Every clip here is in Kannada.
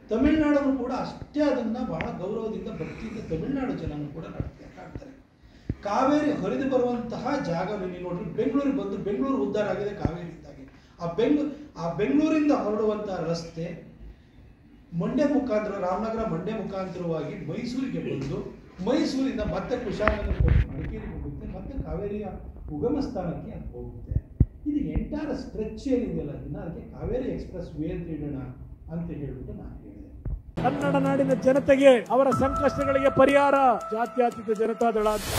ತಮಿಳುನಾಡನ್ನು ಕೂಡ ಅಷ್ಟೇ ಅದನ್ನು ಬಹಳ ಗೌರವದಿಂದ ಭಕ್ತಿಯಿಂದ ತಮಿಳುನಾಡು ಜನನು ಕೂಡ ಕಾಡ್ತಾರೆ ಕಾಡ್ತಾರೆ ಕಾವೇರಿ ಹರಿದು ಬರುವಂತಹ ಜಾಗ ನೀವು ನೋಡ್ರಿ ಬೆಂಗಳೂರಿಗೆ ಬಂದು ಬೆಂಗಳೂರು ಉದ್ಧಾರ ಆಗಿದೆ ಕಾವೇರಿ ಇದ್ದಾಗೆ ಆ ಬೆಂಗಳೂರು ಆ ಬೆಂಗಳೂರಿಂದ ಹೊರಡುವಂತಹ ರಸ್ತೆ ಮಂಡ್ಯ ಮುಖಾಂತರ ರಾಮನಗರ ಮಂಡ್ಯ ಮುಖಾಂತರವಾಗಿ ಮೈಸೂರಿಗೆ ಬಂದು ಮೈಸೂರಿಂದ ಮತ್ತೆ ಕುಶಾಲನಗರ ಹೋಗಿ ಮಡಿಕೇರಿಗೆ ಹೋಗುತ್ತೆ ಮತ್ತೆ ಕಾವೇರಿಯ ಉಗಮ ಸ್ಥಾನಕ್ಕೆ ಅದು ಹೋಗುತ್ತೆ ಇದು ಎಂಟಾರ ಸ್ಟ್ರೆಚ್ ಏನಿದೆಯಲ್ಲ ಅದನ್ನ ಅದಕ್ಕೆ ಕಾವೇರಿ ಎಕ್ಸ್ಪ್ರೆಸ್ ವೇ ಅಂತ ಇಡೋಣ ಅಂತ ಹೇಳ್ಬಿಟ್ಟು ನಾನು ಹೇಳಿದೆ ಕನ್ನಡ ನಾಡಿನ ಜನತೆಗೆ ಅವರ ಸಂಕಷ್ಟಗಳಿಗೆ ಪರಿಹಾರ ಜಾತ್ಯತೀತ ಜನತಾದಳ ಅಂತ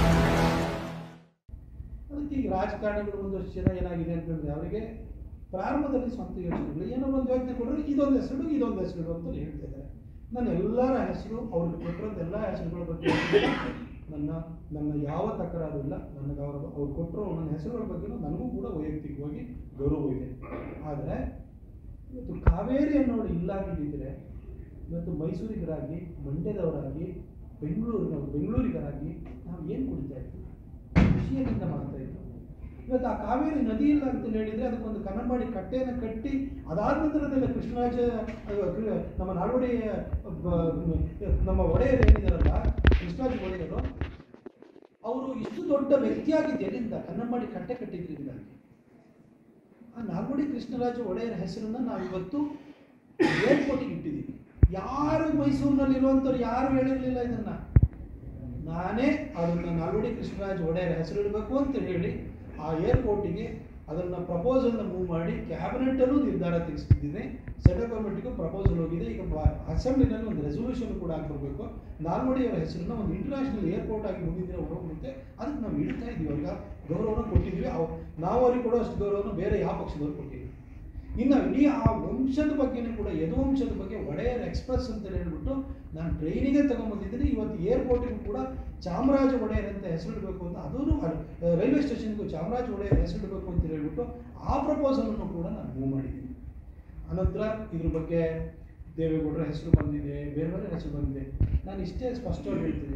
ಅದಕ್ಕೆ ಈಗ ರಾಜಕಾರಣಿಗಳು ಒಂದಷ್ಟು ಜನ ಏನಾಗಿದೆ ಅಂತಂದ್ರೆ ಅವರಿಗೆ ಪ್ರಾರಂಭದಲ್ಲಿ ಸ್ವಂತ ಯೋಚನೆಗಳು ಏನೋ ಒಂದು ಯೋಚನೆ ಕೊಟ್ಟರೆ ಇದೊಂದು ಹೆಸರು ಇದೊಂದು ಹೆಸರು ಅಂತ ಹೇಳ್ತಾ ಇದ್ದಾರೆ ನನ್ನ ಎಲ್ಲರ ಹೆಸರು ಅವ್ರಿಗೆ ಕೊಟ್ಟಿರೋದು ಎಲ್ಲ ಹೆಸರುಗಳ ಬಗ್ಗೆ ನನ್ನ ನನ್ನ ಯಾವ ತಕರಾರು ಇಲ್ಲ ನನಗೆ ಅವರು ಅವ್ರು ಕೊಟ್ಟರು ನನ್ನ ಹೆಸರುಗಳ ಬಗ್ಗೆನೂ ನನಗೂ ಕೂಡ ವೈಯಕ್ತಿಕವಾಗಿ ಗೌರವ ಇದೆ ಆದರೆ ಇವತ್ತು ಕಾವೇರಿ ಅನ್ನೋರು ಇಲ್ಲ ಅಂದಿದ್ರೆ ಇವತ್ತು ಮೈಸೂರಿಗರಾಗಿ ಮಂಡ್ಯದವರಾಗಿ ಬೆಂಗಳೂರಿನ ಬೆಂಗಳೂರಿಗರಾಗಿ ನಾವು ಏನು ಕುಡಿತಾ ಇದ್ವಿ ಖುಷಿಯಿಂದ ಮಾಡ್ತಾ ಇದ್ವಿ ಇವತ್ತು ಆ ಕಾವೇರಿ ನದಿ ಇಲ್ಲ ಅಂತ ಹೇಳಿದ್ರೆ ಅದಕ್ಕೊಂದು ಕನ್ನಂಬಾಡಿ ಕಟ್ಟೆಯನ್ನು ಕಟ್ಟಿ ಅದಾದ ನಂತರದಲ್ಲ ಕೃಷ್ಣರಾಜ ಅಹ್, ಕೃ- ನಮ್ಮ ನಾಲ್ವಡಿ ಬ- ನಮ್ಮ ಒಡೆಯರು ಏನಿದಾರಲ್ಲ ಕೃಷ್ಣರಾಜ ಒಡೆಯರು ಅವರು ಇಷ್ಟು ದೊಡ್ಡ ವ್ಯಕ್ತಿಯಾಗಿದ್ದು ಎಲ್ಲಿಂದ ಕನ್ನಂಬಾಡಿ ಕಟ್ಟೆ ಕಟ್ಟಿದ್ರಿಂದ ಆ ನಾಲ್ವಡಿ ಕೃಷ್ಣರಾಜ ಒಡೆಯರ ಹೆಸರನ್ನ ನಾವು ಇವತ್ತು ಏರ್ಪೋರ್ಟಿಗೆ ಇಟ್ಟಿದ್ದೀವಿ ಯಾರು ಮೈಸೂರಿನಲ್ಲಿ ಇರುವಂಥವ್ರು ಯಾರು ಹೇಳಿರಲಿಲ್ಲ ಇದನ್ನ ನಾನೇ ಅದನ್ನ ನಾಲ್ವಡಿ ಕೃಷ್ಣರಾಜ ಒಡೆಯರ ಹೆಸರು ಇಡಬೇಕು ಅಂತ ಹೇಳಿ ಆ ಏರ್ಪೋರ್ಟಿಗೆ ಅದನ್ನ ಪ್ರಪೋಸಲ್ನ ಮೂವ್ ಮಾಡಿ ಕ್ಯಾಬಿನೆಟಲ್ಲೂ ನಿರ್ಧಾರ ತೆಗೆಸ್ತಿದ್ದೀನಿ ಸೆಂಟ್ರಲ್ ಗೌರ್ಮೆಂಟ್ಗೂ ಪ್ರಪೋಸಲ್ ಹೋಗಿದೆ ಈಗ ಅಸೆಂಬ್ಲಿನಲ್ಲಿ ಒಂದು ರೆಸೊಲ್ಯೂಷನ್ ಕೂಡ ಹಾಕಬೇಕು ನಾಲ್ವಡಿಯವರ ಹೆಸರನ್ನ ಒಂದು ಇಂಟರ್ನ್ಯಾಷನಲ್ ಏರ್ಪೋರ್ಟ್ ಆಗಿ ಮುಂದಿನ ದಿನ ಹೊರಹೋಗುತ್ತೆ ಅದಕ್ಕೆ ನಾವು ಇಡ್ತಾ ಇದೀವಿ ಅವ್ರಿಗೆ ಗೌರವನ ಕೊಟ್ಟಿದ್ದೀವಿ ಅವ್ ನಾವು ಅವ್ರಿಗೆ ಕೊಡೋ ಅಷ್ಟು ಗೌರವನ ಬೇರೆ ಯಾವ ಪಕ್ಷದವ್ರು ಕೊಟ್ಟಿದ್ದೀವಿ ಇನ್ನು ಇಡೀ ಆ ವಂಶದ ಬಗ್ಗೆನೂ ಕೂಡ ಯದುವಂಶದ ಬಗ್ಗೆ ಒಡೆಯರ್ ಎಕ್ಸ್ಪ್ರೆಸ್ ಅಂತ ಹೇಳ್ಬಿಟ್ಟು ನಾನು ಟ್ರೈನಿಗೆ ತಗೊಂಡ್ಬಂದಿದ್ದೀನಿ ಇವತ್ತು ಏರ್ಪೋರ್ಟಿಗೂ ಕೂಡ ಚಾಮರಾಜ ಒಡೆಯರ್ ಅಂತ ಹೆಸರಿಡಬೇಕು ಅಂತ ಅದೂ ರೈಲ್ವೆ ಸ್ಟೇಷನ್ಗೂ ಚಾಮರಾಜ ಒಡೆಯರ್ ಹೆಸರಿಡಬೇಕು ಅಂತ ಹೇಳ್ಬಿಟ್ಟು ಆ ಪ್ರಪೋಸಲನ್ನು ಕೂಡ ನಾನು ಮೂವ್ ಮಾಡಿದ್ದೀನಿ ಅನಂತರ ಇದ್ರ ಬಗ್ಗೆ ದೇವೇಗೌಡರ ಹೆಸರು ಬಂದಿದೆ ಬೇರೆ ಬೇರೆ ಹೆಸರು ಬಂದಿದೆ ನಾನು ಇಷ್ಟೇ ಸ್ಪಷ್ಟವಾಗಿ ಹೇಳ್ತೀನಿ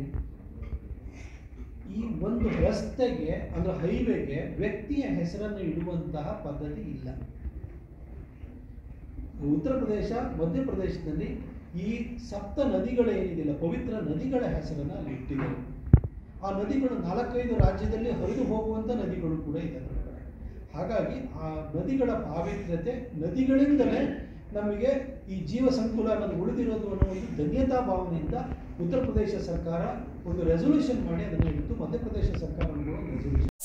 ಈ ಒಂದು ರಸ್ತೆಗೆ ಅಂದ್ರೆ ಹೈವೇಗೆ ವ್ಯಕ್ತಿಯ ಹೆಸರನ್ನು ಇಡುವಂತಹ ಪದ್ಧತಿ ಇಲ್ಲ ಉತ್ತರ ಪ್ರದೇಶ ಮಧ್ಯಪ್ರದೇಶದಲ್ಲಿ ಈ ಸಪ್ತ ನದಿಗಳೇನಿದೆಯಲ್ಲ ಪವಿತ್ರ ನದಿಗಳ ಹೆಸರನ್ನು ಅಲ್ಲಿ ಇಟ್ಟಿದ್ದಾರೆ ಆ ನದಿಗಳು ನಾಲ್ಕೈದು ರಾಜ್ಯದಲ್ಲಿ ಹರಿದು ಹೋಗುವಂಥ ನದಿಗಳು ಕೂಡ ಇದೆ ನಮ್ಮ ಕಡೆ ಹಾಗಾಗಿ ಆ ನದಿಗಳ ಪಾವಿತ್ರ್ಯತೆ ನದಿಗಳಿಂದಲೇ ನಮಗೆ ಈ ಜೀವ ಸಂಕುಲ ಅನ್ನೋದು ಉಳಿದಿರೋದು ಅನ್ನೋ ಒಂದು ಧನ್ಯತಾ ಭಾವನೆಯಿಂದ ಉತ್ತರ ಪ್ರದೇಶ ಸರ್ಕಾರ ಒಂದು ರೆಸೊಲ್ಯೂಷನ್ ಮಾಡಿ ಅದನ್ನು ಇಟ್ಟು ಮಧ್ಯಪ್ರದೇಶ ಸರ್ಕಾರ ಕೂಡ ಒಂದು ರೆಸೊಲ್ಯೂಷನ್